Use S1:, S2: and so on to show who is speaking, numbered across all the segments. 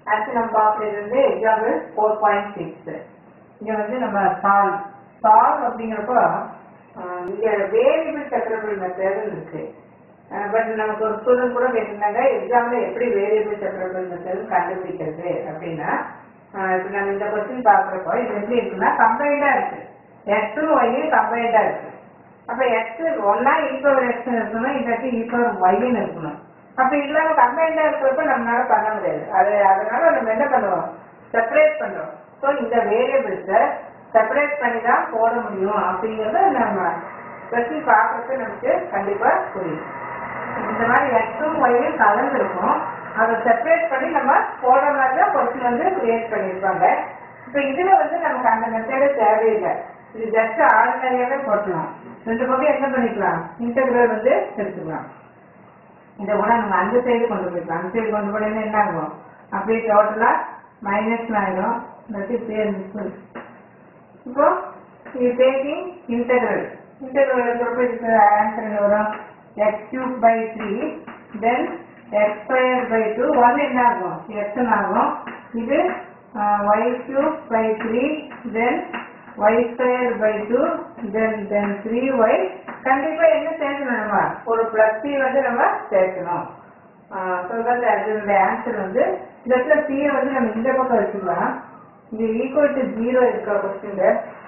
S1: அடுத்து நம்ம பார்க்கறது வந்து எக்ஸாம்பிள் ஃபோர் பாயிண்ட் சிக்ஸ் இங்க வந்து நம்ம சால்வ் சால்வ் அப்படிங்கிறப்போ ஆஹ், இங்க வேரியபிள் செப்பரபிள் மெத்தட் இருக்கு பட் நமக்கு ஒரு ஸ்டூடெண்ட் கூட கேட்டிருந்தாங்க எக்ஸாம்ல எப்படி வேரியபிள் செப்பரபிள் மெத்தட் கண்டுபிடிக்கிறது அப்படின்னா ஆஹ், இப்ப நம்ம இந்த கொஸ்டின் பார்க்குறப்போ இது எப்படி இருக்குன்னா கம்பைண்டா இருக்கு எக்ஸும் ஒய்யும் கம்பைண்டா இருக்கு அப்ப எக்ஸ் ஒன்னா ஈக்குவல் எக்ஸ் இருக்கணும் இல்லாட்டி ஈக்குவல் ஒய்ன்னு இருக்கணும் அப்ப இல்லாம கம்பைண்டா இருக்கிறப்ப நம்மளால பண்ண முடியாது அது அதனால நம்ம என்ன பண்ணுவோம் செப்பரேட் பண்றோம் ஸோ இந்த வேரியபிள்ஸை செப்பரேட் பண்ணி தான் போட முடியும் அப்படிங்கறத நம்ம கொஸ்டின் பார்க்கறது நமக்கு கண்டிப்பா புரியும் இந்த மாதிரி எக்ஸும் ஒய்யும் கலந்து இருக்கும் அதை செப்பரேட் பண்ணி நம்ம போடுற மாதிரி தான் கொஸ்டின் வந்து கிரியேட் பண்ணியிருப்பாங்க இப்போ இதுல வந்து நமக்கு அந்த மெத்தேடே தேவையில்லை இது ஜஸ்ட் ஆர்டினரியாவே போட்டலாம் ரெண்டு பக்கம் என்ன பண்ணிக்கலாம் இன்டெகிரல் வந்து எடுத்துக்கலாம் இந்த கூட நம்ம அந்த சைடு கொண்டு போய்க்கலாம் அந்த சைடு கொண்டு போனீங்கன்னா என்ன ஆகும் அப்படியே டோட்டலா மைனஸ் ஆயிடும் இல்லாட்டி பேர் மிஸ் இப்போ இது டேக்கிங் இன்டெகிரல் இன்டெகிரல் இருக்கிறப்ப இதுக்கு ஆன்சர் என்ன வரும் x cube by three then x square by two one என்ன ஆகும் எக்ஸ் ஆகும் இது y cube by three then y square by two then then three y கண்டிப்பா என்ன சேர்க்கணும் நம்ம ஒரு பிளஸ் சி வந்து நம்ம சேர்க்கணும் சொல்றது அதனுடைய ஆன்சர் வந்து இந்த இடத்துல p வந்து நம்ம இந்த பக்கம் வச்சுக்கலாம் இது ஈக்குவல் டு ஜீரோ இருக்கா கொஸ்டின்ல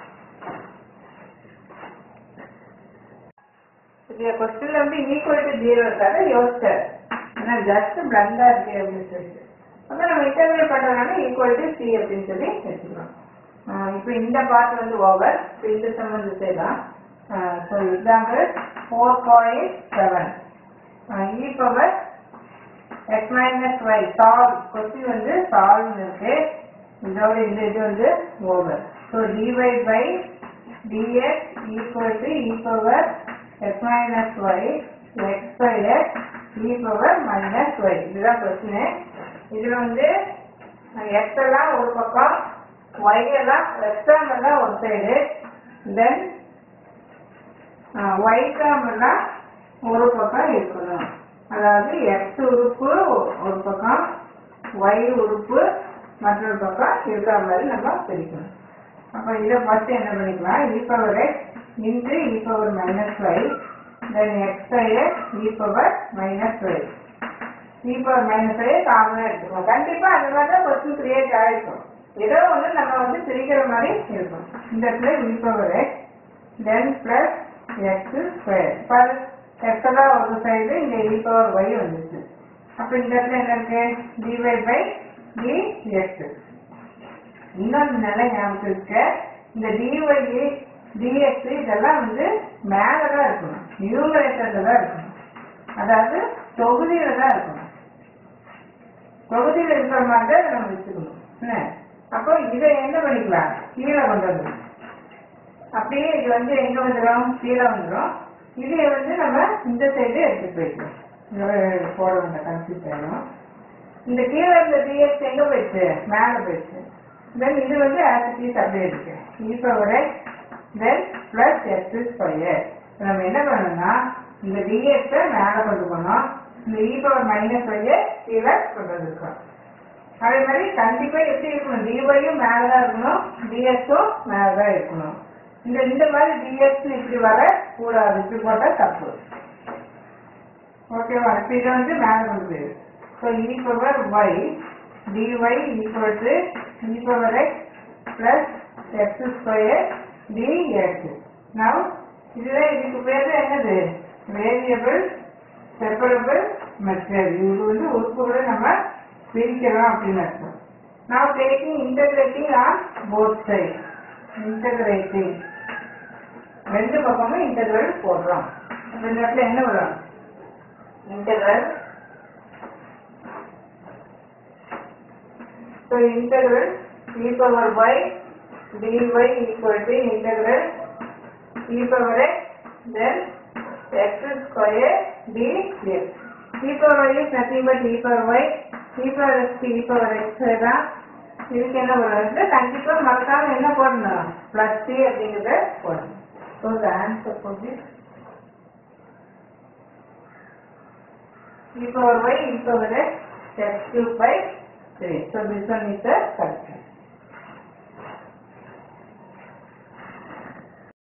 S1: இந்த கொஸ்டின்ல வந்து ஈக்குவல் டு ஜீரோ இருக்காது யோசிச்சார் ஆனா ஜஸ்ட் பிளண்டா இருக்கு அப்படின்னு சொல்லிட்டு அப்ப நம்ம இன்டர்வியூ பண்றதுனால ஈக்குவல் டு சி அப்படின்னு சொல்லி எடுத்துக்கலாம் இப்போ இந்த பார்ட் வந்து ஓவர் இப்போ இந்த சம் வந்து செய்யலாம் so example four point seven e power x minus y solve question வந்து சால்வ் இருக்கு இதோட இந்த இது வந்து over so divide by dx equal to e power x minus y x by x e power minus y இதுதான் question இதுல வந்து X எல்லாம் ஒரு பக்கம் ஒய் எல்லாம் எக்ஸாம் எல்லாம் ஒரு சைடு தென் ஒய் டேர்ம் எல்லாம் ஒரு பக்கம் இருக்கணும் அதாவது எக்ஸ் உறுப்பு ஒரு பக்கம் ஒய் உறுப்பு மற்றொரு பக்கம் இருக்கிற மாதிரி நம்ம பிரிக்கணும் அப்போ இதை ஃபர்ஸ்ட் என்ன பண்ணிக்கலாம் e power x into e power minus y then x x e power minus y e power minus y காமனாக எடுத்துக்கணும் கண்டிப்பாக அந்த மாதிரி தான் கொஸ்டின் கிரியேட் ஆகிருக்கும் ஏதோ ஒன்று நம்ம வந்து பிரிக்கிற மாதிரி இருக்கும் இந்த இடத்துல e power x then plus x square per எக்ஸெல்லாம் ஒரு சைடு இங்க இ பவர் ஒய் வந்துச்சு அப்ப இந்த இடத்துல என்ன இருக்கு டிவை பை டி எக்ஸ் இன்னொன்று நல்லா ஞாபகம் இருக்க இந்த டிஒய் டிஎக்ஸ் இதெல்லாம் வந்து மேல தான் இருக்கணும் நியூமரேட்டர்ல தான் இருக்கணும் அதாவது தொகுதியில தான் இருக்கணும் தொகுதியில இருக்கிற மாதிரி தான் இதை நம்ம வச்சுக்கணும் என்ன அப்போ இதை என்ன பண்ணிக்கலாம் கீழே கொண்டு வந்துடும் அப்படியே இது வந்து எங்க வந்துடும் கீழே வந்துடும் இதை வந்து நம்ம இந்த சைடு எடுத்துட்டு போய்க்கலாம் இங்க போட வேண்டாம் கன்ஃபியூஸ் ஆயிடும் இந்த கீழே இருந்த டிஎக்ஸ் எங்க போயிடுச்சு மேல போயிடுச்சு தென் இது வந்து ஆசிட்டிஸ் அப்படியே இருக்கு இப்போ ஒரு தென் பிளஸ் எக்ஸ் ஸ்கொயர் நம்ம என்ன பண்ணணும்னா இந்த டிஎக்ஸை மேல கொண்டு போனோம் இந்த இ பவர் மைனஸ் ஒய்யை கீழே கொண்டு வந்திருக்கோம் அதே மாதிரி கண்டிப்பா எப்படி இருக்கணும் டிஒயும் மேலதான் இருக்கணும் டிஎக்ஸும் மேலதான் இருக்கணும் இந்த இந்த மாதிரி டிஎக்ஸ் இப்படி வர கூடாது இப்படி போட்டா தப்பு ஓகேவா இப்போ இதை வந்து மேல கொண்டு போயிரு so e power y dy equal to e power x plus x square dx now இதுதான் இதுக்கு பேர் என்னது வேரியபிள் செப்பரபிள் மெத்தட் இது வந்து உறுப்புகளை நம்ம பிரிக்கலாம் அப்படின்னு அர்த்தம் now taking integrating on both sides integrating ரெண்டு பக்கமும் இன்டெகிரல் போடுறோம் அப்ப இந்த இடத்துல என்ன வரும் integral so integral e power y dy equal to integral e power x then x square dx e power y is nothing but e power y e power x e power x தான் இதுக்கு என்ன பண்ணுறது கண்டிப்பா மறக்காம என்ன போடணும் plus c அப்படிங்கிறத போடணும் so the answer for this e power y e power x x cube by சரி so this one is the correction